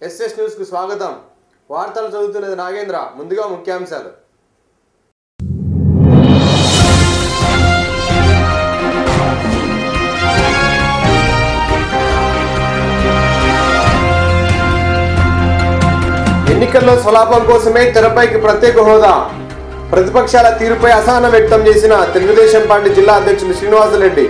SS news కు స్వాగతం వార్తలు చదువుతున్నది నాగేంద్ర ముందుగా ముఖ్యాంశాలు ఎన్నికల్లో స్వలాభం కోసమే తెరపైకి ప్రత్యేక హోదా ప్రతిపక్షాల తీరుపై అసహనం వ్యక్తం చేసిన తెలుగుదేశం పార్టీ జిల్లా అధ్యక్షులు శ్రీనివాసరెడ్డి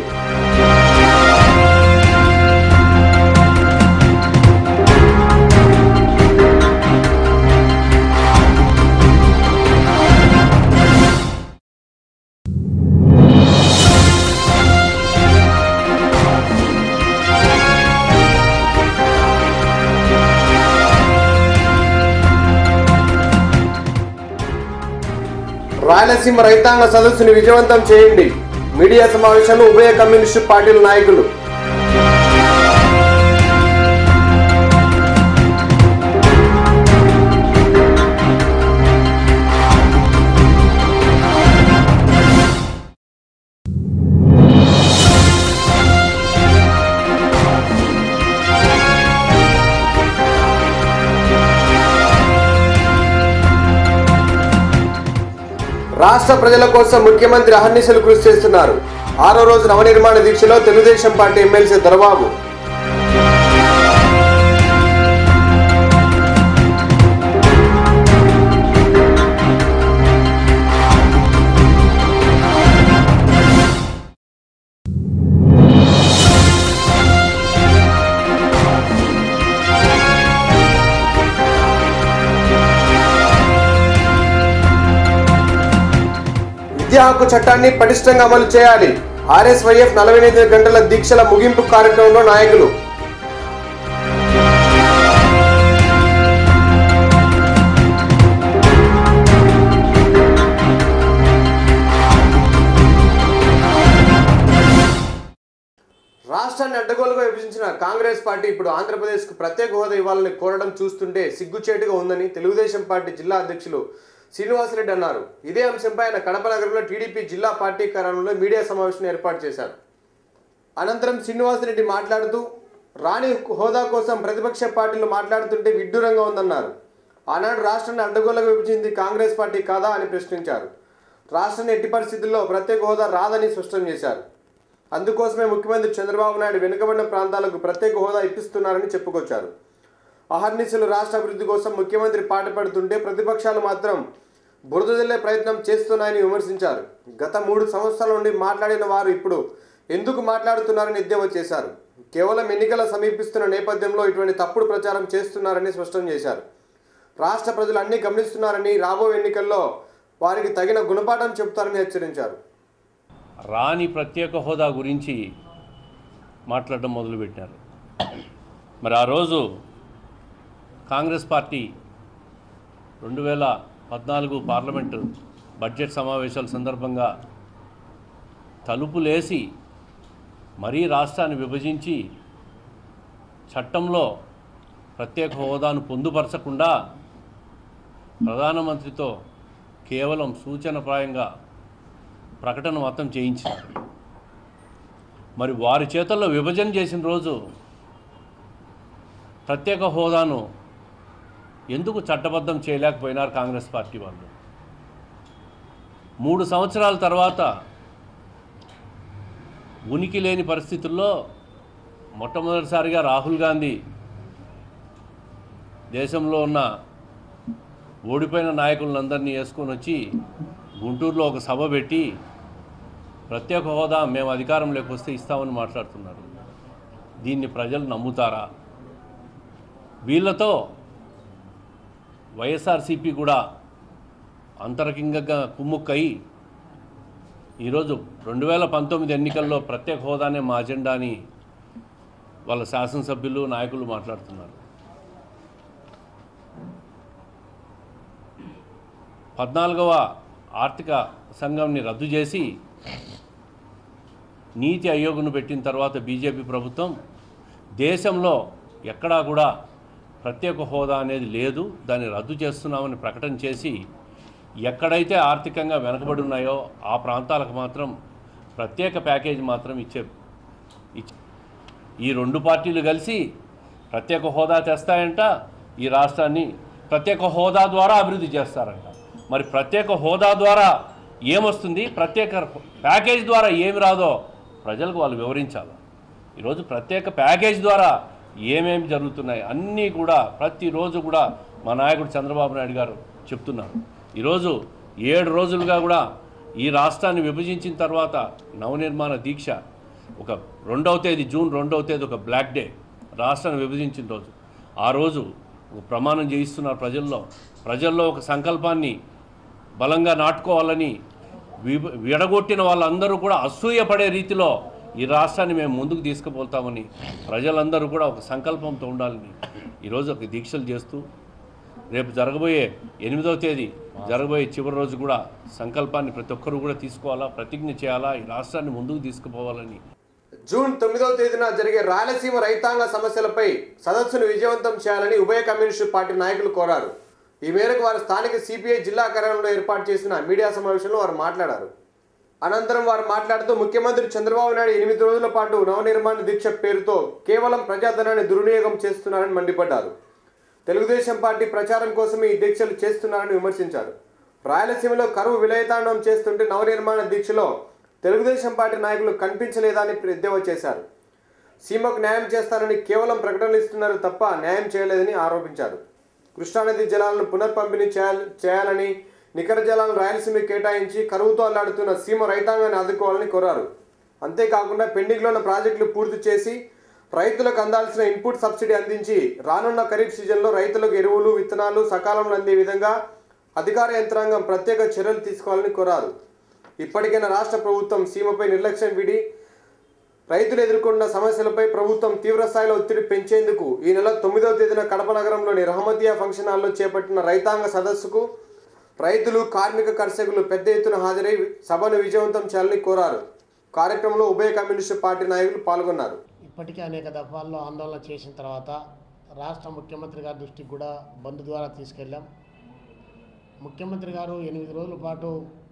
రాయలసీమ రైతాంగ సదస్సుని విజయవంతం చేయండి మీడియా సమావేశంలో ఉభయ కమ్యూనిస్టు పార్టీల నాయకులు రాష్ట్ర ప్రజల కోసం ముఖ్యమంత్రి అహర్నిశలు కృషి చేస్తున్నారు ఆరో రోజు నవనిర్మాణ దీక్షలో తెలుగుదేశం పార్టీ ఎమ్మెల్సీ దొరబాబు విద్యా హక్కు చట్టాన్ని పటిష్టంగా అమలు చేయాలి ఆర్ఎస్వైఎఫ్ నలభై ఎనిమిది గంటల దీక్షల ముగింపు కార్యక్రమంలో నాయకులు రాష్ట్రాన్ని అడ్డగోలుగా విభజించిన కాంగ్రెస్ పార్టీ ఇప్పుడు ఆంధ్రప్రదేశ్కు ప్రత్యేక హోదా ఇవ్వాలని కోరడం చూస్తుంటే సిగ్గుచేటుగా ఉందని తెలుగుదేశం పార్టీ జిల్లా అధ్యక్షులు శ్రీనివాసరెడ్డి అన్నారు ఇదే అంశంపై ఆయన కడప నగరంలో టీడీపీ జిల్లా పార్టీ కార్యాలయంలో మీడియా సమావేశం ఏర్పాటు చేశారు అనంతరం శ్రీనివాసరెడ్డి మాట్లాడుతూ రాణి హోదా కోసం ప్రతిపక్ష పార్టీలు మాట్లాడుతుంటే విడ్డూరంగా ఉందన్నారు ఆనాడు రాష్ట్రాన్ని అడ్డగోలుగా విభజించింది కాంగ్రెస్ పార్టీ కాదా అని ప్రశ్నించారు రాష్ట్రాన్ని ఎట్టి పరిస్థితుల్లో ప్రత్యేక హోదా రాదని స్పష్టం చేశారు అందుకోసమే ముఖ్యమంత్రి చంద్రబాబు నాయుడు వెనుకబడిన ప్రాంతాలకు ప్రత్యేక హోదా ఇప్పిస్తున్నారని చెప్పుకొచ్చారు అహర్నిశలు రాష్ట్ర అభివృద్ధి కోసం ముఖ్యమంత్రి పాటుపడుతుంటే ప్రతిపక్షాలు మాత్రం బురద జల్లే ప్రయత్నం చేస్తున్నాయని విమర్శించారు గత మూడు సంవత్సరాల నుండి మాట్లాడిన వారు ఇప్పుడు ఎందుకు మాట్లాడుతున్నారని ఎద్దేవా చేశారు కేవలం ఎన్నికల సమీపిస్తున్న నేపథ్యంలో ఇటువంటి తప్పుడు ప్రచారం చేస్తున్నారని స్పష్టం చేశారు రాష్ట్ర ప్రజలు అన్ని గమనిస్తున్నారని రాబో ఎన్నికల్లో వారికి తగిన గుణపాఠం చెబుతారని హెచ్చరించారు రాని ప్రత్యేక హోదా గురించి మాట్లాడడం మొదలుపెట్టారు మరి ఆ రోజు కాంగ్రెస్ పార్టీ రెండు వేల పద్నాలుగు పార్లమెంటు బడ్జెట్ సమావేశాల సందర్భంగా తలుపులేసి మరీ రాష్ట్రాన్ని విభజించి చట్టంలో ప్రత్యేక హోదాను పొందుపరచకుండా ప్రధానమంత్రితో కేవలం సూచనప్రాయంగా ప్రకటన మొత్తం చేయించారు మరి వారి చేతుల్లో విభజన చేసిన రోజు ప్రత్యేక హోదాను ఎందుకు చట్టబద్ధం చేయలేకపోయినారు కాంగ్రెస్ పార్టీ వాళ్ళు మూడు సంవత్సరాల తర్వాత ఉనికి లేని పరిస్థితుల్లో మొట్టమొదటిసారిగా రాహుల్ గాంధీ దేశంలో ఉన్న ఓడిపోయిన నాయకులందరినీ వేసుకొని వచ్చి గుంటూరులో ఒక సభ పెట్టి ప్రత్యేక హోదా మేము అధికారంలోకి వస్తే ఇస్తామని మాట్లాడుతున్నారు దీన్ని ప్రజలు నమ్ముతారా వీళ్ళతో వైఎస్ఆర్సీపీ కూడా అంతరకింగగా కుమ్ముక్కయి ఈరోజు రెండు వేల పంతొమ్మిది ఎన్నికల్లో ప్రత్యేక హోదానే మా అజెండా అని వాళ్ళ శాసనసభ్యులు నాయకులు మాట్లాడుతున్నారు పద్నాలుగవ ఆర్థిక సంఘంని రద్దు చేసి నీతి ఆయోగ్ను పెట్టిన తర్వాత బీజేపీ ప్రభుత్వం దేశంలో ఎక్కడా కూడా ప్రత్యేక హోదా అనేది లేదు దాన్ని రద్దు చేస్తున్నామని ప్రకటన చేసి ఎక్కడైతే ఆర్థికంగా వెనకబడి ఉన్నాయో ఆ ప్రాంతాలకు మాత్రం ప్రత్యేక ప్యాకేజీ మాత్రం ఇచ్చే ఇచ్చే ఈ రెండు పార్టీలు కలిసి ప్రత్యేక హోదా తెస్తాయంట ఈ రాష్ట్రాన్ని ప్రత్యేక హోదా ద్వారా అభివృద్ధి చేస్తారంట మరి ప్రత్యేక హోదా ద్వారా ఏమొస్తుంది ప్రత్యేక ప్యాకేజ్ ద్వారా ఏమి రాదో ప్రజలకు వాళ్ళు వివరించాలి ఈరోజు ప్రత్యేక ప్యాకేజ్ ద్వారా ఏమేమి జరుగుతున్నాయి అన్నీ కూడా ప్రతిరోజు కూడా మా నాయకుడు చంద్రబాబు నాయుడు గారు చెప్తున్నారు ఈరోజు ఏడు రోజులుగా కూడా ఈ రాష్ట్రాన్ని విభజించిన తర్వాత నవనిర్మాణ దీక్ష ఒక రెండవ తేదీ జూన్ రెండవ తేదీ ఒక బ్లాక్ డే రాష్ట్రాన్ని విభజించిన రోజు ఆ రోజు ఒక ప్రమాణం చేయిస్తున్నారు ప్రజల్లో ప్రజల్లో ఒక సంకల్పాన్ని బలంగా నాటుకోవాలని విభ- విడగొట్టిన వాళ్ళందరూ కూడా అసూయపడే రీతిలో ఈ రాష్ట్రాన్ని మేము ముందుకు తీసుకుపోతామని ప్రజలందరూ కూడా ఒక సంకల్పంతో ఉండాలని ఈరోజు ఒక దీక్షలు చేస్తూ రేపు జరగబోయే ఎనిమిదవ తేదీ జరగబోయే చివరి రోజు కూడా సంకల్పాన్ని ప్రతి ఒక్కరూ కూడా తీసుకోవాలా ప్రతిజ్ఞ చేయాలా ఈ రాష్ట్రాన్ని ముందుకు తీసుకుపోవాలని జూన్ తొమ్మిదవ తేదీన జరిగే రాయలసీమ రైతాంగ సమస్యలపై సదస్సును విజయవంతం చేయాలని ఉభయ కమ్యూనిస్టు పార్టీ నాయకులు కోరారు ఈ మేరకు వారు స్థానిక సిపిఐ జిల్లా కార్యాలయంలో ఏర్పాటు చేసిన మీడియా సమావేశంలో వారు మాట్లాడారు అనంతరం వారు మాట్లాడుతూ ముఖ్యమంత్రి చంద్రబాబు నాయుడు ఎనిమిది రోజుల పాటు నవనిర్మాణ దీక్ష పేరుతో కేవలం ప్రజాధనాన్ని దుర్వినియోగం చేస్తున్నారని మండిపడ్డారు తెలుగుదేశం పార్టీ ప్రచారం కోసం ఈ దీక్షలు చేస్తున్నారని విమర్శించారు రాయలసీమలో కరువు విలయతాండం చేస్తుంటే నవనిర్మాణ దీక్షలో తెలుగుదేశం పార్టీ నాయకులు కనిపించలేదని ఎద్దేవా చేశారు సీమకు న్యాయం చేస్తారని కేవలం ప్రకటనలు ఇస్తున్నారు తప్ప న్యాయం చేయలేదని ఆరోపించారు కృష్ణానది జలాలను పునర్పంపిణీ చేయాలి చేయాలని నికర జలాలను రాయలసీమకు కేటాయించి కరువుతో అల్లాడుతున్న సీమ రైతాంగాన్ని ఆదుకోవాలని కోరారు అంతేకాకుండా పెండింగ్లో ఉన్న ప్రాజెక్టులు పూర్తి చేసి రైతులకు అందాల్సిన ఇన్పుట్ సబ్సిడీ అందించి రానున్న ఖరీఫ్ సీజన్లో రైతులకు ఎరువులు విత్తనాలు సకాలంలో అందే విధంగా అధికార యంత్రాంగం ప్రత్యేక చర్యలు తీసుకోవాలని కోరారు ఇప్పటికైనా రాష్ట్ర ప్రభుత్వం సీమపై నిర్లక్ష్యం విడి రైతులు ఎదుర్కొన్న సమస్యలపై ప్రభుత్వం తీవ్రస్థాయిలో ఒత్తిడి పెంచేందుకు ఈ నెల తొమ్మిదవ తేదీన కడప నగరంలోని రహమతియా ఫంక్షన్ హాల్లో చేపట్టిన రైతాంగ సదస్సుకు రైతులు కార్మిక కర్షకులు పెద్ద ఎత్తున హాజరై సభను విజయవంతం చేయాలని కోరారు కార్యక్రమంలో ఉభయ కమ్యూనిస్టు పార్టీ నాయకులు పాల్గొన్నారు ఇప్పటికే అనేక దఫాల్లో ఆందోళన చేసిన తర్వాత రాష్ట్ర ముఖ్యమంత్రి గారి దృష్టికి కూడా బంద్ ద్వారా తీసుకెళ్ళాం ముఖ్యమంత్రి గారు ఎనిమిది రోజుల పాటు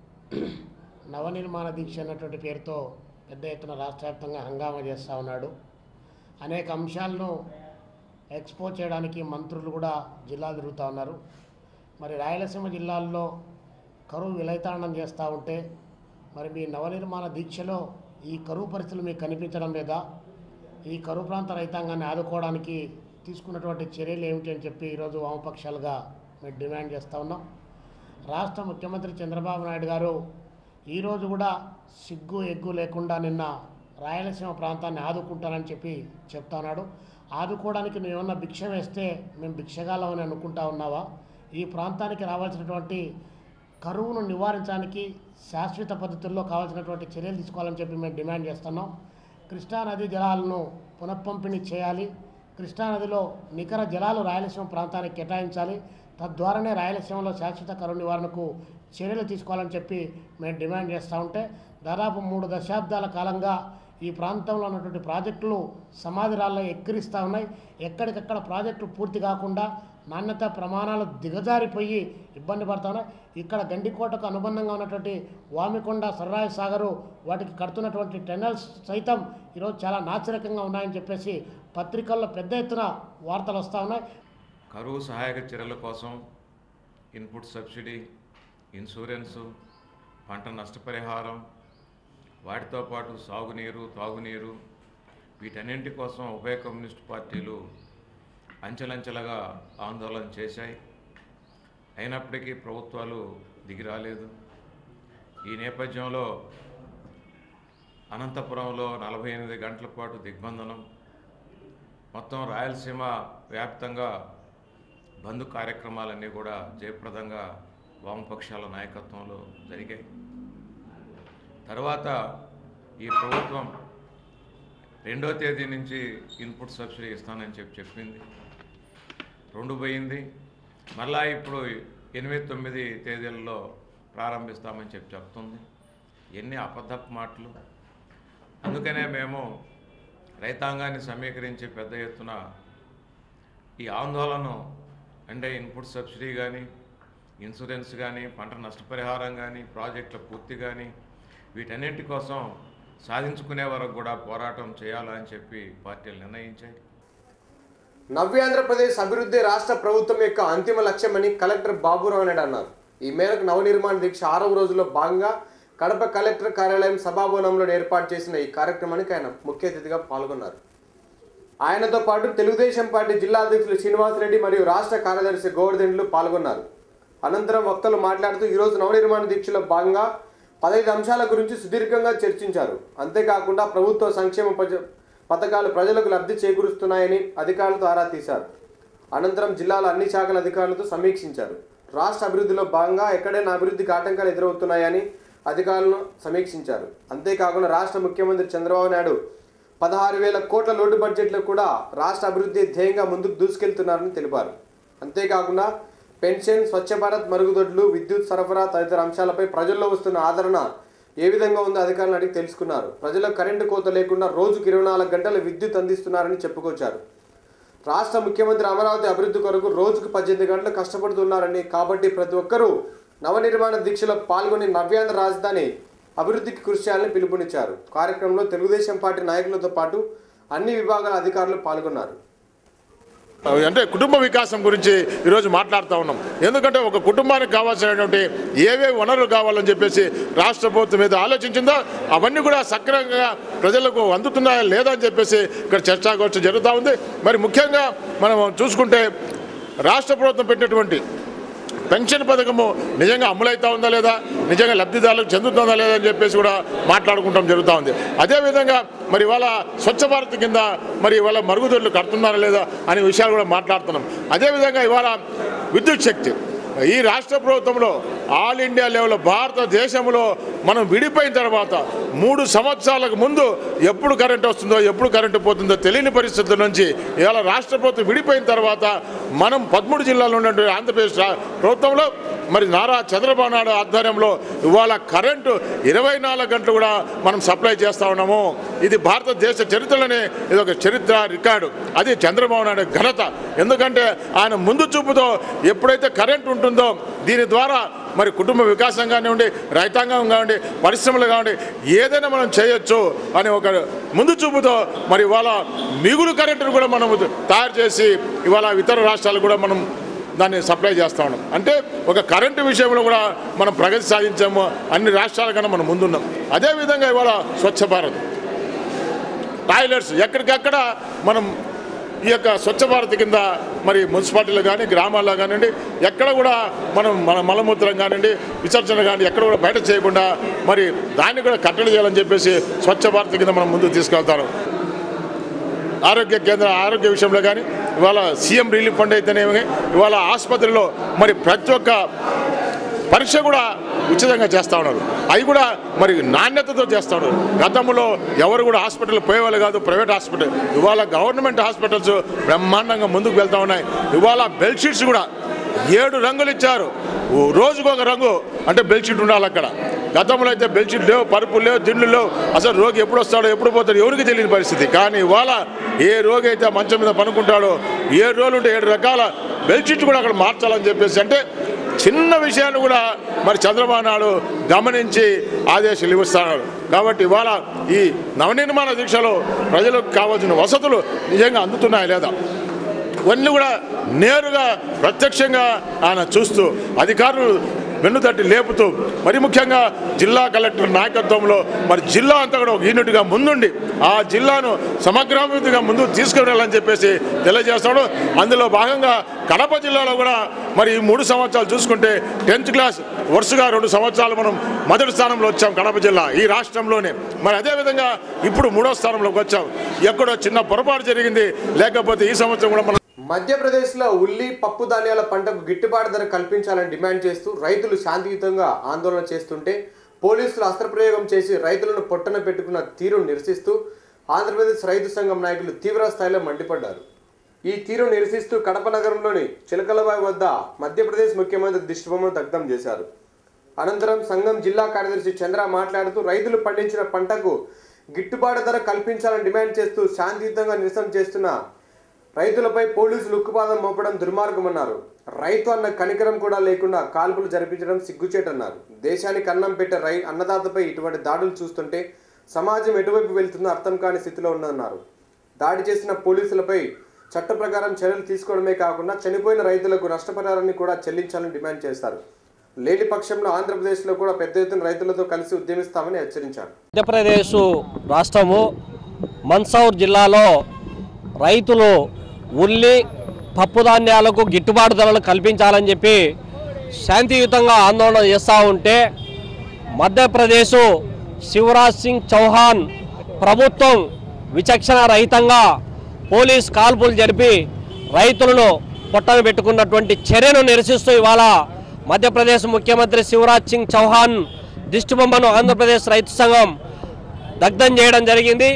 నవనిర్మాణ దీక్ష అన్నటువంటి పేరుతో పెద్ద ఎత్తున రాష్ట్ర వ్యాప్తంగా హంగామా చేస్తూ ఉన్నాడు అనేక అంశాలను ఎక్స్పో చేయడానికి మంత్రులు కూడా జిల్లా తిరుగుతూ ఉన్నారు మరి రాయలసీమ జిల్లాల్లో కరువు విలయతాండం చేస్తూ ఉంటే మరి మీ నవనిర్మాణ దీక్షలో ఈ కరువు పరిస్థితులు మీకు కనిపించడం లేదా ఈ కరువు ప్రాంత రైతాంగాన్ని ఆదుకోవడానికి తీసుకున్నటువంటి చర్యలు ఏమిటి అని చెప్పి ఈరోజు వామపక్షాలుగా మేము డిమాండ్ చేస్తూ ఉన్నాం రాష్ట్ర ముఖ్యమంత్రి చంద్రబాబు నాయుడు గారు ఈరోజు కూడా సిగ్గు ఎగ్గు లేకుండా నిన్న రాయలసీమ ప్రాంతాన్ని ఆదుకుంటానని చెప్పి చెప్తా ఉన్నాడు ఆదుకోవడానికి నువ్వు ఏమన్నా భిక్ష వేస్తే మేము భిక్షగాలమని అనుకుంటా ఉన్నావా ఈ ప్రాంతానికి రావాల్సినటువంటి కరువును నివారించడానికి శాశ్వత పద్ధతుల్లో కావాల్సినటువంటి చర్యలు తీసుకోవాలని చెప్పి మేము డిమాండ్ చేస్తున్నాం కృష్ణానది జలాలను పునఃపంపిణీ చేయాలి కృష్ణానదిలో నికర జలాలు రాయలసీమ ప్రాంతానికి కేటాయించాలి తద్వారానే రాయలసీమలో శాశ్వత కరువు నివారణకు చర్యలు తీసుకోవాలని చెప్పి మేము డిమాండ్ చేస్తూ ఉంటే దాదాపు మూడు దశాబ్దాల కాలంగా ఈ ప్రాంతంలో ఉన్నటువంటి ప్రాజెక్టులు సమాధి రాళ్ళ ఎక్కిరిస్తూ ఉన్నాయి ఎక్కడికక్కడ ప్రాజెక్టులు పూర్తి కాకుండా నాణ్యత ప్రమాణాలు దిగజారిపోయి ఇబ్బంది పడతా ఉన్నాయి ఇక్కడ గండికోటకు అనుబంధంగా ఉన్నటువంటి వామికొండ సర్రాయి సాగరు వాటికి కడుతున్నటువంటి టెనల్స్ సైతం ఈరోజు చాలా నాచరికంగా ఉన్నాయని చెప్పేసి పత్రికల్లో పెద్ద ఎత్తున వార్తలు వస్తూ ఉన్నాయి కరువు సహాయక చర్యల కోసం ఇన్పుట్ సబ్సిడీ ఇన్సూరెన్సు పంట నష్టపరిహారం వాటితో పాటు సాగునీరు తాగునీరు వీటన్నింటి కోసం ఉభయ కమ్యూనిస్ట్ పార్టీలు అంచెలంచెలుగా ఆందోళన చేశాయి అయినప్పటికీ ప్రభుత్వాలు దిగి రాలేదు ఈ నేపథ్యంలో అనంతపురంలో నలభై ఎనిమిది గంటల పాటు దిగ్బంధనం మొత్తం రాయలసీమ వ్యాప్తంగా బంద్ కార్యక్రమాలన్నీ కూడా జయప్రదంగా వామపక్షాల నాయకత్వంలో జరిగాయి తర్వాత ఈ ప్రభుత్వం రెండో తేదీ నుంచి ఇన్పుట్ సబ్సిడీ ఇస్తానని చెప్పి చెప్పింది రెండు పోయింది మళ్ళా ఇప్పుడు ఎనిమిది తొమ్మిది తేదీలలో ప్రారంభిస్తామని చెప్పి చెప్తుంది ఎన్ని అబద్ధపు మాటలు అందుకనే మేము రైతాంగాన్ని సమీకరించి పెద్ద ఎత్తున ఈ ఆందోళన అంటే ఇన్పుట్ సబ్సిడీ కానీ ఇన్సూరెన్స్ కానీ పంట నష్టపరిహారం కానీ ప్రాజెక్టుల పూర్తి కానీ వీటన్నింటి కోసం సాధించుకునే వరకు కూడా పోరాటం చేయాలని చెప్పి పార్టీలు నిర్ణయించాయి నవ్యాంధ్రప్రదేశ్ అభివృద్ధి రాష్ట్ర ప్రభుత్వం యొక్క అంతిమ లక్ష్యమని కలెక్టర్ బాబురావు నాయుడు అన్నారు ఈ మేరకు నవనిర్మాణ దీక్ష ఆరవ రోజులో భాగంగా కడప కలెక్టర్ కార్యాలయం సభాభవనంలో ఏర్పాటు చేసిన ఈ కార్యక్రమానికి ఆయన ముఖ్య అతిథిగా పాల్గొన్నారు ఆయనతో పాటు తెలుగుదేశం పార్టీ జిల్లా అధ్యక్షులు శ్రీనివాసరెడ్డి మరియు రాష్ట్ర కార్యదర్శి గోవర్ధనులు పాల్గొన్నారు అనంతరం వక్తలు మాట్లాడుతూ ఈరోజు నవనిర్మాణ దీక్షలో భాగంగా పదహైదు అంశాల గురించి సుదీర్ఘంగా చర్చించారు అంతేకాకుండా ప్రభుత్వ సంక్షేమ పజ- పథకాలు ప్రజలకు లబ్ధి చేకూరుస్తున్నాయని అధికారులతో ఆరా తీశారు అనంతరం జిల్లాల అన్ని శాఖల అధికారులతో సమీక్షించారు రాష్ట్ర అభివృద్ధిలో భాగంగా ఎక్కడైనా అభివృద్ధికి ఆటంకాలు ఎదురవుతున్నాయని అధికారులను సమీక్షించారు అంతేకాకుండా రాష్ట్ర ముఖ్యమంత్రి చంద్రబాబు నాయుడు పదహారు వేల కోట్ల లోటు బడ్జెట్లో కూడా రాష్ట్ర అభివృద్ధి ధ్యేయంగా ముందుకు దూసుకెళ్తున్నారని తెలిపారు అంతేకాకుండా పెన్షన్ స్వచ్ఛ భారత్ మరుగుదొడ్లు విద్యుత్ సరఫరా తదితర అంశాలపై ప్రజల్లో వస్తున్న ఆదరణ ఏ విధంగా ఉందో అధికారులను అడిగి తెలుసుకున్నారు ప్రజలకు కరెంటు కోత లేకుండా రోజుకు ఇరవై నాలుగు గంటల విద్యుత్ అందిస్తున్నారని చెప్పుకొచ్చారు రాష్ట్ర ముఖ్యమంత్రి అమరావతి అభివృద్ధి కొరకు రోజుకు పద్దెనిమిది గంటలు కష్టపడుతున్నారని కాబట్టి ప్రతి ఒక్కరూ నవనిర్మాణ దీక్షలో పాల్గొని నవ్యాంధ్ర రాజధాని అభివృద్ధికి కృషి చేయాలని పిలుపునిచ్చారు కార్యక్రమంలో తెలుగుదేశం పార్టీ నాయకులతో పాటు అన్ని విభాగాల అధికారులు పాల్గొన్నారు అంటే కుటుంబ వికాసం గురించి ఈరోజు మాట్లాడుతూ ఉన్నాం ఎందుకంటే ఒక కుటుంబానికి కావాల్సినటువంటి ఏవే వనరులు కావాలని చెప్పేసి రాష్ట్ర ప్రభుత్వం మీద ఆలోచించిందో అవన్నీ కూడా సక్రమంగా ప్రజలకు అందుతున్నాయా లేదా అని చెప్పేసి ఇక్కడ చర్చాగోష్ఠి జరుగుతూ ఉంది మరి ముఖ్యంగా మనం చూసుకుంటే రాష్ట్ర ప్రభుత్వం పెట్టినటువంటి పెన్షన్ పథకము నిజంగా అమలవుతా ఉందా లేదా నిజంగా లబ్ధిదారులకు చెందుతుందా లేదా అని చెప్పేసి కూడా మాట్లాడుకుంటాం జరుగుతూ ఉంది అదేవిధంగా మరి ఇవాళ స్వచ్ఛ భారత్ కింద మరి ఇవాళ మరుగుదొడ్లు కడుతున్నారా లేదా అనే విషయాలు కూడా మాట్లాడుతున్నాం అదేవిధంగా ఇవాళ విద్యుత్ శక్తి ఈ రాష్ట్ర ప్రభుత్వంలో ఆల్ ఇండియా లెవెల్లో భారతదేశంలో మనం విడిపోయిన తర్వాత మూడు సంవత్సరాలకు ముందు ఎప్పుడు కరెంట్ వస్తుందో ఎప్పుడు కరెంటు పోతుందో తెలియని పరిస్థితుల నుంచి ఇవాళ రాష్ట్ర ప్రభుత్వం విడిపోయిన తర్వాత మనం పదమూడు జిల్లాల్లో ఉన్నటువంటి ఆంధ్రప్రదేశ్ రా- ప్రభుత్వంలో మరి నారా చంద్రబాబు నాయుడు ఆధ్వర్యంలో ఇవాళ కరెంటు ఇరవై నాలుగు గంటలు కూడా మనం సప్లై చేస్తూ ఉన్నాము ఇది భారతదేశ చరిత్రలోనే ఇది ఒక చరిత్ర రికార్డు అది చంద్రబాబు నాయుడు ఘనత ఎందుకంటే ఆయన ముందు చూపుతో ఎప్పుడైతే కరెంట్ ఉంటుందో దీని ద్వారా మరి కుటుంబ వికాసం కానివ్వండి రైతాంగం కానివ్వండి పరిశ్రమలు కానివ్వండి ఏదైనా మనం చేయొచ్చు అని ఒక ముందు చూపుతో మరి ఇవాళ మిగులు కరెంటును కూడా మనం తయారు చేసి ఇవాళ ఇతర రాష్ట్రాలు కూడా మనం దాన్ని సప్లై చేస్తూ ఉన్నాం అంటే ఒక కరెంటు విషయంలో కూడా మనం ప్రగతి సాధించాము అన్ని రాష్ట్రాల కన్నా మనం ముందున్నాం అదేవిధంగా ఇవాళ స్వచ్ఛ భారత్ టాయిలెట్స్ ఎక్కడికక్కడ మనం ఈ యొక్క స్వచ్ఛ భారత్ కింద మరి మున్సిపాలిటీలు కానీ గ్రామాల్లో కానివ్వండి ఎక్కడ కూడా మనం మన మలమూత్రం కానివ్వండి విసర్జన కానీ ఎక్కడ కూడా బయట చేయకుండా మరి దాన్ని కూడా కట్టడి చేయాలని చెప్పేసి స్వచ్ఛ భారత్ కింద మనం ముందుకు తీసుకెళ్తారు ఆరోగ్య కేంద్ర ఆరోగ్య విషయంలో కానీ ఇవాళ సీఎం రిలీఫ్ ఫండ్ అయితేనేమి ఇవాళ ఆసుపత్రిలో మరి ప్రతి ఒక్క పరీక్ష కూడా ఉచితంగా చేస్తూ ఉన్నారు అవి కూడా మరి నాణ్యతతో చేస్తూ ఉన్నారు గతంలో ఎవరు కూడా హాస్పిటల్ పోయేవాళ్ళు కాదు ప్రైవేట్ హాస్పిటల్ ఇవాళ గవర్నమెంట్ హాస్పిటల్స్ బ్రహ్మాండంగా ముందుకు వెళ్తూ ఉన్నాయి ఇవాళ బెడ్షీట్స్ కూడా ఏడు రంగులు ఇచ్చారు ఓ రోజుకు ఒక రంగు అంటే బెడ్షీట్ ఉండాలి అక్కడ గతంలో అయితే బెడ్షీట్ లేవు పరుపులు లేవు దిండ్లు లేవు అసలు రోగి ఎప్పుడు వస్తాడో ఎప్పుడు పోతాడో ఎవరికి తెలియని పరిస్థితి కానీ ఇవాళ ఏ రోగి అయితే మంచం మీద పనుకుంటాడో ఏడు రోజులు ఉంటే ఏడు రకాల బెడ్షీట్ కూడా అక్కడ మార్చాలని చెప్పేసి అంటే చిన్న విషయాన్ని కూడా మరి చంద్రబాబు నాయుడు గమనించి ఆదేశాలు ఇస్తున్నారు కాబట్టి ఇవాళ ఈ నవనిర్మాణ దీక్షలో ప్రజలకు కావాల్సిన వసతులు నిజంగా అందుతున్నాయా లేదా ఇవన్నీ కూడా నేరుగా ప్రత్యక్షంగా ఆయన చూస్తూ అధికారులు వెన్నుతట్టి లేపుతూ మరి ముఖ్యంగా జిల్లా కలెక్టర్ నాయకత్వంలో మరి జిల్లా అంతా కూడా ఒక యూనిట్గా ముందుండి ఆ జిల్లాను సమగ్రాభివృద్ధిగా ముందుకు తీసుకువెళ్ళాలని చెప్పేసి తెలియజేస్తాడు అందులో భాగంగా కడప జిల్లాలో కూడా మరి ఈ మూడు సంవత్సరాలు చూసుకుంటే టెన్త్ క్లాస్ వరుసగా రెండు సంవత్సరాలు మనం మొదటి స్థానంలో వచ్చాం కడప జిల్లా ఈ రాష్ట్రంలోనే మరి అదేవిధంగా ఇప్పుడు మూడో స్థానంలోకి వచ్చాం ఎక్కడో చిన్న పొరపాటు జరిగింది లేకపోతే ఈ సంవత్సరం కూడా మనం మధ్యప్రదేశ్లో ఉల్లి పప్పు ధాన్యాల పంటకు గిట్టుబాటు ధర కల్పించాలని డిమాండ్ చేస్తూ రైతులు శాంతియుతంగా ఆందోళన చేస్తుంటే పోలీసులు అస్త్రప్రయోగం చేసి రైతులను పొట్టన పెట్టుకున్న తీరును నిరసిస్తూ ఆంధ్రప్రదేశ్ రైతు సంఘం నాయకులు తీవ్ర స్థాయిలో మండిపడ్డారు ఈ తీరును నిరసిస్తూ కడప నగరంలోని చిలకలబాయి వద్ద మధ్యప్రదేశ్ ముఖ్యమంత్రి దిష్టిబొమ్మను దగ్ధం చేశారు అనంతరం సంఘం జిల్లా కార్యదర్శి చంద్ర మాట్లాడుతూ రైతులు పండించిన పంటకు గిట్టుబాటు ధర కల్పించాలని డిమాండ్ చేస్తూ శాంతియుతంగా నిరసన చేస్తున్న రైతులపై పోలీసులు ఉక్కుపాదం మోపడం దుర్మార్గమన్నారు రైతు అన్న కనికరం కూడా లేకుండా కాల్పులు జరిపించడం సిగ్గుచేటన్నారు దేశానికి అన్నం పెట్టే రై అన్నదాతపై ఇటువంటి దాడులు చూస్తుంటే సమాజం ఎటువైపు వెళ్తుందో అర్థం కాని స్థితిలో ఉన్నదన్నారు దాడి చేసిన పోలీసులపై చట్ట ప్రకారం చర్యలు తీసుకోవడమే కాకుండా చనిపోయిన రైతులకు నష్టపరిహారాన్ని కూడా చెల్లించాలని డిమాండ్ చేస్తారు లేని పక్షంలో ఆంధ్రప్రదేశ్లో కూడా పెద్ద ఎత్తున రైతులతో కలిసి ఉద్యమిస్తామని హెచ్చరించారు మధ్యప్రదేశ్ రాష్ట్రము మన్సౌర్ జిల్లాలో రైతులు ఉల్లి పప్పు ధాన్యాలకు గిట్టుబాటు ధరలు కల్పించాలని చెప్పి శాంతియుతంగా ఆందోళన చేస్తూ ఉంటే మధ్యప్రదేశ్ శివరాజ్ సింగ్ చౌహాన్ ప్రభుత్వం విచక్షణ రహితంగా పోలీస్ కాల్పులు జరిపి రైతులను పొట్టన పెట్టుకున్నటువంటి చర్యను నిరసిస్తూ ఇవాళ మధ్యప్రదేశ్ ముఖ్యమంత్రి శివరాజ్ సింగ్ చౌహాన్ దిష్టిబొమ్మను ఆంధ్రప్రదేశ్ రైతు సంఘం దగ్ధం చేయడం జరిగింది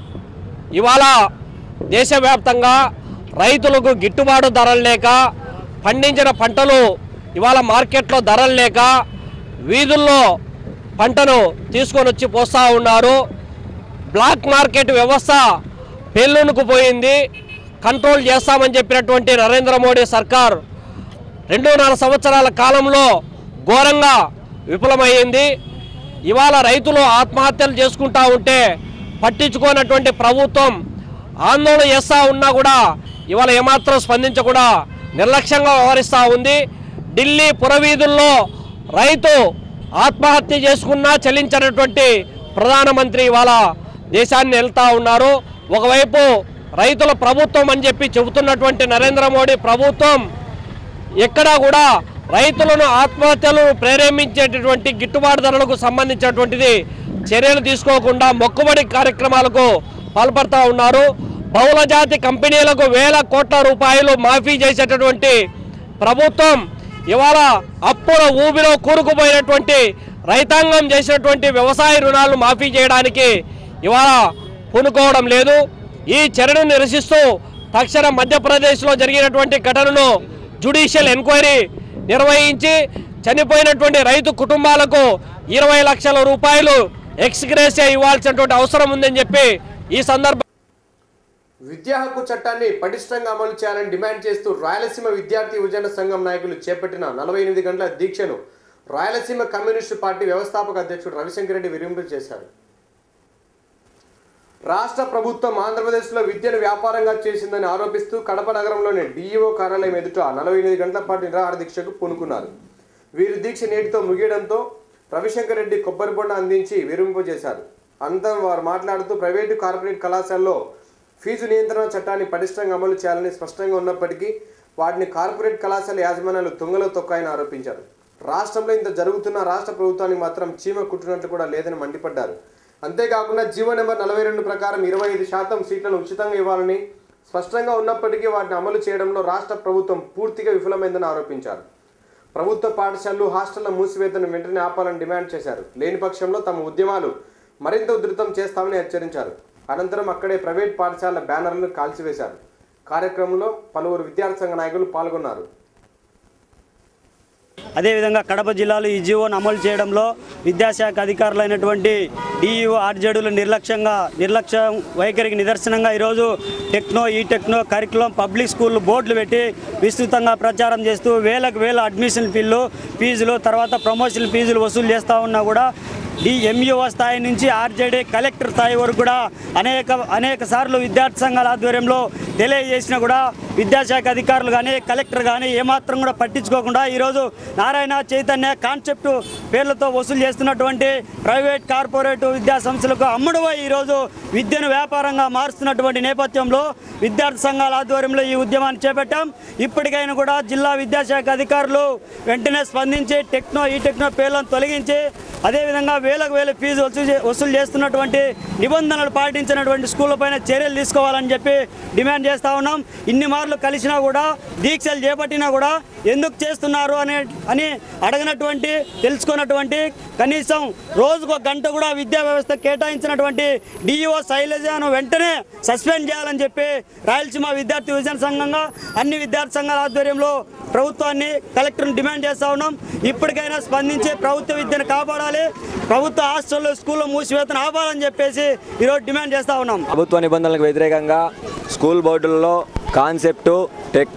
ఇవాళ దేశవ్యాప్తంగా రైతులకు గిట్టుబాటు ధరలు లేక పండించిన పంటలు ఇవాళ మార్కెట్లో ధరలు లేక వీధుల్లో పంటను తీసుకొని వచ్చి పోస్తూ ఉన్నారు బ్లాక్ మార్కెట్ వ్యవస్థ పెళ్ళునుకు పోయింది కంట్రోల్ చేస్తామని చెప్పినటువంటి నరేంద్ర మోడీ సర్కార్ రెండున్నర సంవత్సరాల కాలంలో ఘోరంగా విఫలమైంది ఇవాళ రైతులు ఆత్మహత్యలు చేసుకుంటా ఉంటే పట్టించుకోనటువంటి ప్రభుత్వం ఆందోళన చేస్తూ ఉన్నా కూడా ఇవాళ ఏమాత్రం స్పందించకుండా నిర్లక్ష్యంగా వ్యవహరిస్తూ ఉంది ఢిల్లీ పురవీధుల్లో రైతు ఆత్మహత్య చేసుకున్నా చెల్లించినటువంటి ప్రధానమంత్రి ఇవాళ దేశాన్ని వెళ్తా ఉన్నారు ఒకవైపు రైతుల ప్రభుత్వం అని చెప్పి చెబుతున్నటువంటి నరేంద్ర మోడీ ప్రభుత్వం ఎక్కడా కూడా రైతులను ఆత్మహత్యలను ప్రేరేపించేటటువంటి గిట్టుబాటు ధరలకు సంబంధించినటువంటిది చర్యలు తీసుకోకుండా మొక్కుబడి కార్యక్రమాలకు పాల్పడతా ఉన్నారు బహుళజాతి కంపెనీలకు వేల కోట్ల రూపాయలు మాఫీ చేసేటటువంటి ప్రభుత్వం ఇవాళ అప్పుల ఊబిలో కూరుకుపోయినటువంటి రైతాంగం చేసినటువంటి వ్యవసాయ రుణాలను మాఫీ చేయడానికి ఇవాళ పూనుకోవడం లేదు ఈ చర్యను నిరసిస్తూ తక్షణ మధ్యప్రదేశ్లో జరిగినటువంటి ఘటనను జుడిషియల్ ఎంక్వైరీ నిర్వహించి చనిపోయినటువంటి రైతు కుటుంబాలకు ఇరవై లక్షల రూపాయలు ఎక్స్గ్రేసియా ఇవ్వాల్సినటువంటి అవసరం ఉందని చెప్పి ఈ సందర్భ విద్యా హక్కు చట్టాన్ని పటిష్టంగా అమలు చేయాలని డిమాండ్ చేస్తూ రాయలసీమ విద్యార్థి యువజన సంఘం నాయకులు చేపట్టిన నలభై ఎనిమిది గంటల దీక్షను రాయలసీమ కమ్యూనిస్టు పార్టీ వ్యవస్థాపక అధ్యక్షుడు రవిశంకర్ రెడ్డి విరింపు చేశారు రాష్ట్ర ప్రభుత్వం ఆంధ్రప్రదేశ్లో విద్యను వ్యాపారంగా చేసిందని ఆరోపిస్తూ కడప నగరంలోని డీఈఓ కార్యాలయం ఎదుట నలభై ఎనిమిది గంటల పాటు నిరాహార దీక్షకు పూనుకున్నారు వీరి దీక్ష నేటితో ముగియడంతో రవిశంకర్ రెడ్డి కొబ్బరి బొండ అందించి విరింపు చేశారు అనంతరం వారు మాట్లాడుతూ ప్రైవేటు కార్పొరేట్ కళాశాలలో ఫీజు నియంత్రణ చట్టాన్ని పటిష్టంగా అమలు చేయాలని స్పష్టంగా ఉన్నప్పటికీ వాటిని కార్పొరేట్ కళాశాల యాజమాన్యాలు తుంగలో తొక్కాయని ఆరోపించారు రాష్ట్రంలో ఇంత జరుగుతున్న రాష్ట్ర ప్రభుత్వానికి మాత్రం చీమ కుట్టినట్లు కూడా లేదని మండిపడ్డారు అంతేకాకుండా జీవో నెంబర్ నలభై రెండు ప్రకారం ఇరవై ఐదు శాతం సీట్లను ఉచితంగా ఇవ్వాలని స్పష్టంగా ఉన్నప్పటికీ వాటిని అమలు చేయడంలో రాష్ట్ర ప్రభుత్వం పూర్తిగా విఫలమైందని ఆరోపించారు ప్రభుత్వ పాఠశాలలు హాస్టళ్ల మూసివేతను వెంటనే ఆపాలని డిమాండ్ చేశారు లేని పక్షంలో తమ ఉద్యమాలు మరింత ఉధృతం చేస్తామని హెచ్చరించారు అనంతరం అక్కడే ప్రైవేట్ పాఠశాలల బ్యానర్లను కాల్చివేశారు కార్యక్రమంలో పలువురు విద్యార్థి సంఘ నాయకులు పాల్గొన్నారు అదేవిధంగా కడప జిల్లాలో ఈ జీవోను అమలు చేయడంలో విద్యాశాఖ అధికారులైనటువంటి డిఈఓ ఆర్జేడులు నిర్లక్ష్యంగా నిర్లక్ష్యం వైఖరికి నిదర్శనంగా ఈరోజు టెక్నో ఈ టెక్నో కరికులం పబ్లిక్ స్కూల్ బోర్డులు పెట్టి విస్తృతంగా ప్రచారం చేస్తూ వేలకు వేల అడ్మిషన్ ఫీజులు ఫీజులు తర్వాత ప్రమోషన్ ఫీజులు వసూలు చేస్తూ ఉన్నా కూడా డి ఎంఈఓ స్థాయి నుంచి ఆర్జేడీ కలెక్టర్ స్థాయి వరకు కూడా అనేక అనేక సార్లు విద్యార్థి సంఘాల ఆధ్వర్యంలో తెలియజేసినా కూడా విద్యాశాఖ అధికారులు కానీ కలెక్టర్ కానీ ఏమాత్రం కూడా పట్టించుకోకుండా ఈరోజు నారాయణ చైతన్య కాన్సెప్ట్ పేర్లతో వసూలు చేస్తున్నటువంటి ప్రైవేట్ కార్పొరేట్ విద్యా సంస్థలకు అమ్ముడుపోయి ఈరోజు విద్యను వ్యాపారంగా మారుస్తున్నటువంటి నేపథ్యంలో విద్యార్థి సంఘాల ఆధ్వర్యంలో ఈ ఉద్యమాన్ని చేపట్టాం ఇప్పటికైనా కూడా జిల్లా విద్యాశాఖ అధికారులు వెంటనే స్పందించి టెక్నో ఈ టెక్నో పేర్లను తొలగించి అదేవిధంగా వేలకు వేల ఫీజు వసూలు చే- వసూలు చేస్తున్నటువంటి నిబంధనలు పాటించినటువంటి స్కూళ్ళపైన చర్యలు తీసుకోవాలని చెప్పి డిమాండ్ చేస్తూ ఉన్నాం ఇన్ని మార్లు కలిసినా కూడా దీక్షలు చేపట్టినా కూడా ఎందుకు చేస్తున్నారు అనే అని అడగనటువంటి తెలుసుకున్నటువంటి కనీసం రోజుకు ఒక గంట కూడా విద్యా వ్యవస్థ కేటాయించినటువంటి డిఈఓ శైలజను వెంటనే సస్పెండ్ చేయాలని చెప్పి రాయలసీమ విద్యార్థి యువజన సంఘంగా అన్ని విద్యార్థి సంఘాల ఆధ్వర్యంలో ప్రభుత్వాన్ని కలెక్టర్ని డిమాండ్ చేస్తా ఉన్నాం ఇప్పటికైనా స్పందించి ప్రభుత్వ విద్యను కాపాడాలి ప్రభుత్వ హాస్టల్లో స్కూల్లో మూసివేతను ఆపాలని చెప్పేసి ఈరోజు డిమాండ్ చేస్తా ఉన్నాం ప్రభుత్వ నిబంధనలకు వ్యతిరేకంగా స్కూల్ బోర్డులలో కాన్సెప్టు టెక్నో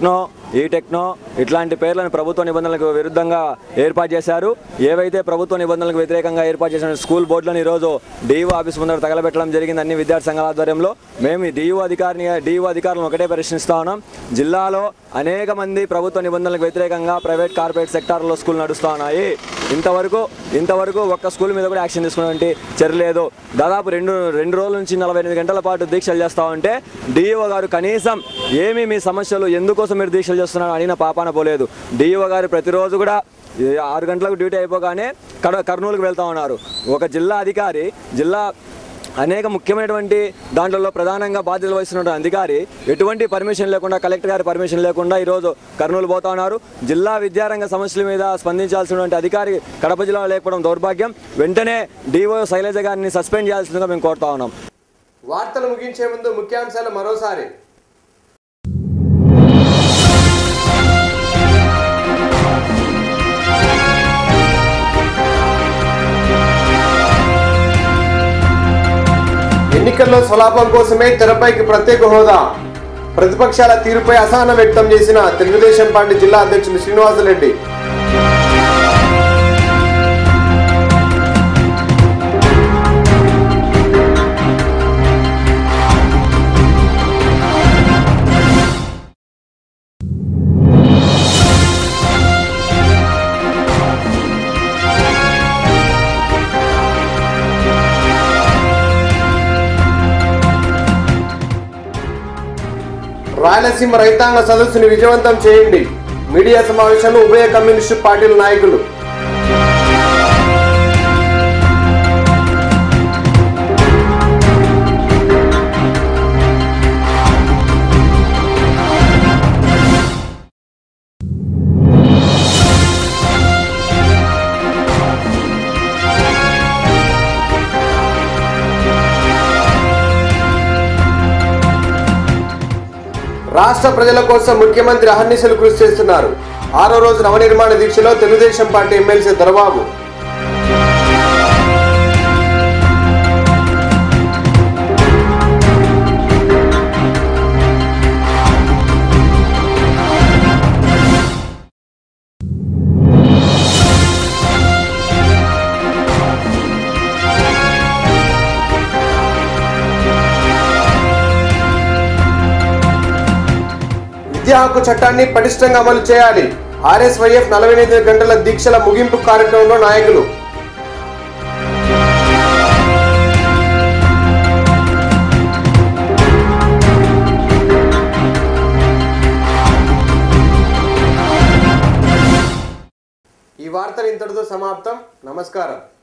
ఈ టెక్నో ఇట్లాంటి పేర్లను ప్రభుత్వ నిబంధనలకు విరుద్ధంగా ఏర్పాటు చేశారు ఏవైతే ప్రభుత్వ నిబంధనలకు వ్యతిరేకంగా ఏర్పాటు చేసిన స్కూల్ బోర్డులను ఈరోజు డిఈఓ ఆఫీస్ ముందర తగలబెట్టడం జరిగింది అన్ని విద్యార్థి సంఘాల ఆధ్వర్యంలో మేము ఈ డిఈఓ అధికారిని డిఈఓ అధికారులను ఒకటే ప్రశ్నిస్తా ఉన్నాం జిల్లాలో అనేక మంది ప్రభుత్వ నిబంధనలకు వ్యతిరేకంగా ప్రైవేట్ కార్పొరేట్ సెక్టార్లో స్కూల్ నడుస్తూ ఉన్నాయి ఇంతవరకు ఇంతవరకు ఒక్క స్కూల్ మీద కూడా యాక్షన్ తీసుకున్నటువంటి చర్య లేదు దాదాపు రెండు రెండు రోజుల నుంచి నలభై ఎనిమిది గంటల పాటు దీక్షలు చేస్తా ఉంటే డిఈఓ గారు కనీసం ఏమి మీ సమస్యలు ఎందుకోసం మీరు దీక్షలు చేస్తున్నారు అడిగిన పాపాన పోలేదు డిఈఓ గారు ప్రతిరోజు కూడా ఈ ఆరు గంటలకు డ్యూటీ అయిపోగానే కడ కర్నూలుకు వెళ్తా ఉన్నారు ఒక జిల్లా అధికారి జిల్లా అనేక ముఖ్యమైనటువంటి దాంట్లో ప్రధానంగా బాధ్యతలు వహిస్తున్న అధికారి ఎటువంటి పర్మిషన్ లేకుండా కలెక్టర్ గారి పర్మిషన్ లేకుండా ఈరోజు కర్నూలు పోతా ఉన్నారు జిల్లా విద్యారంగ సమస్యల మీద స్పందించాల్సినటువంటి అధికారి కడప జిల్లాలో లేకపోవడం దౌర్భాగ్యం వెంటనే డిఓ శైలజ గారిని సస్పెండ్ చేయాల్సిందిగా మేము కోరుతా ఉన్నాం వార్తలు ముగించే ముందు ముఖ్యాంశాలు మరోసారి ఎన్నికల్లో స్వలాభం కోసమే తెరపైకి ప్రత్యేక హోదా ప్రతిపక్షాల తీరుపై అసహనం వ్యక్తం చేసిన తెలుగుదేశం పార్టీ జిల్లా అధ్యక్షులు శ్రీనివాసరెడ్డి రాయలసీమ రైతాంగ సదస్సుని విజయవంతం చేయండి మీడియా సమావేశంలో ఉభయ కమ్యూనిస్టు పార్టీల నాయకులు రాష్ట్ర ప్రజల కోసం ముఖ్యమంత్రి అహర్నిశలు కృషి చేస్తున్నారు ఆరో రోజు నవనిర్మాణ దీక్షలో తెలుగుదేశం పార్టీ ఎమ్మెల్సీ దొరబాబు విద్యా హక్కు చట్టాన్ని పటిష్టంగా అమలు చేయాలి ఆర్ఎస్వైఎఫ్ నలభై ఎనిమిది గంటల దీక్షల ముగింపు కార్యక్రమంలో నాయకులు ఈ వార్తలు ఇంతటితో సమాప్తం నమస్కారం